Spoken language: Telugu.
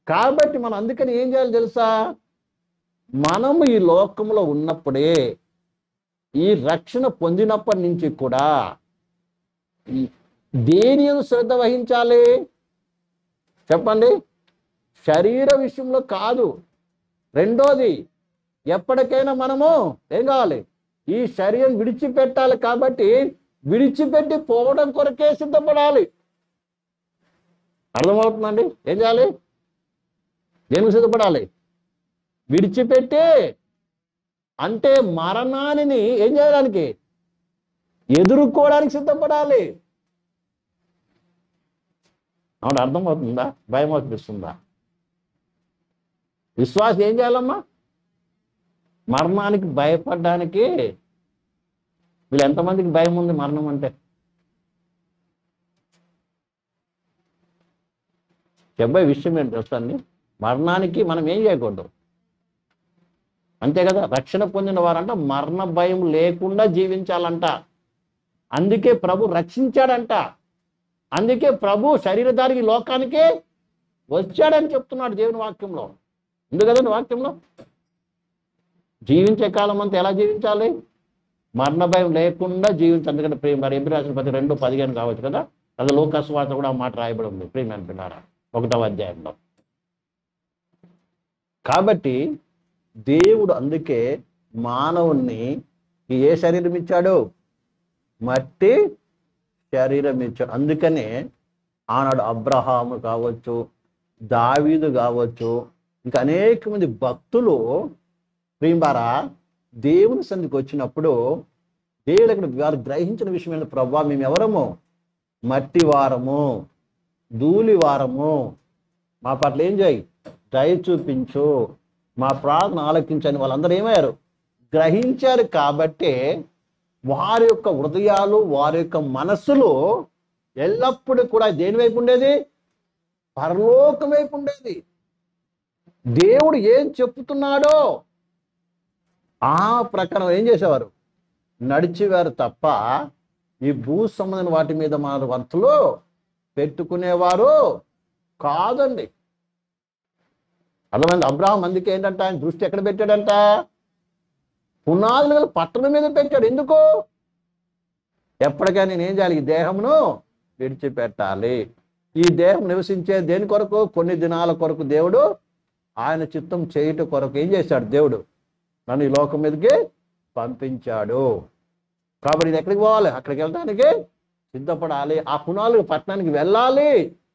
కాబట్టి మనం అందుకని ఏం చేయాలి తెలుసా మనము ఈ లోకంలో ఉన్నప్పుడే ఈ రక్షణ పొందినప్పటి నుంచి కూడా ఈ దేని యందు శ్రద్ధ వహించాలి చెప్పండి శరీర విషయంలో కాదు రెండోది ఎప్పటికైనా మనము ఏం కావాలి ఈ శరీరం విడిచిపెట్టాలి కాబట్టి విడిచిపెట్టి పోవడం కొరకే సిద్ధపడాలి అర్థమవుతుందండి ఏం చేయాలి దేనికి సిద్ధపడాలి విడిచిపెట్టి అంటే మరణాన్ని ఏం చేయడానికి ఎదుర్కోవడానికి సిద్ధపడాలి అవును అర్థమవుతుందా భయం అనిపిస్తుందా విశ్వాసం ఏం చేయాలమ్మా మరణానికి భయపడడానికి వీళ్ళు ఎంతమందికి భయం ఉంది మరణం అంటే చెప్పే విషయం ఏంటి తెలుసండి మరణానికి మనం ఏం చేయకూడదు అంతే కదా రక్షణ పొందిన వారంట మరణ భయం లేకుండా జీవించాలంట అందుకే ప్రభు రక్షించాడంట అందుకే ప్రభు శరీరధారికి లోకానికి వచ్చాడని చెప్తున్నాడు దేవుని వాక్యంలో ఉంది కదండి వాక్యంలో జీవించే కాలం అంతా ఎలా జీవించాలి మరణ భయం లేకుండా జీవించాలి ఎందుకంటే ప్రేమ మరి ఎబ్రి రాసిన పది రెండు పదిహేను కావచ్చు కదా అది లోకస్వాత కూడా ఆ మాట రాయబడి ఉంది ప్రేమ అంటున్నారా ఒకటవ అధ్యాయంలో కాబట్టి దేవుడు అందుకే మానవుణ్ణి ఈ ఏ శరీరం ఇచ్చాడు మట్టి శరీరం ఇచ్చాడు అందుకనే ఆనాడు అబ్రహాము కావచ్చు దావీదు కావచ్చు ఇంకా అనేక మంది భక్తులు ప్రియంబారా దేవుని సన్నిధికి వచ్చినప్పుడు దేవుడు అక్కడ వారు గ్రహించిన విషయం ఏంటి ప్రభా మేము ఎవరము మట్టి వారము ధూళి వారము మా పట్ల ఏం చేయి దయ చూపించు మా ప్రార్థన ఆలకించని వాళ్ళందరూ ఏమయ్యారు గ్రహించారు కాబట్టే వారి యొక్క హృదయాలు వారి యొక్క మనస్సులు ఎల్లప్పుడూ కూడా దేని వైపు ఉండేది పరలోకం వైపు ఉండేది దేవుడు ఏం చెప్తున్నాడో ఆ ప్రకారం ఏం చేసేవారు నడిచేవారు తప్ప ఈ భూ సంబంధమైన వాటి మీద మన వర్తలు పెట్టుకునేవారు కాదండి అర్థమైంది అబ్రాహం అందుకే ఏంటంట ఆయన దృష్టి ఎక్కడ పెట్టాడంట పునాదులు గల పట్టణం మీద పెట్టాడు ఎందుకు ఎప్పటికైనా నేను ఏం చేయాలి ఈ దేహమును విడిచిపెట్టాలి ఈ దేహం నివసించే దేని కొరకు కొన్ని దినాల కొరకు దేవుడు ఆయన చిత్తం చేయుట కొరకు ఏం చేశాడు దేవుడు నన్ను ఈ లోకం మీదకి పంపించాడు కాబట్టి నేను ఎక్కడికి పోవాలి అక్కడికి వెళ్ళడానికి సిద్ధపడాలి ఆ పునాలు పట్టణానికి వెళ్ళాలి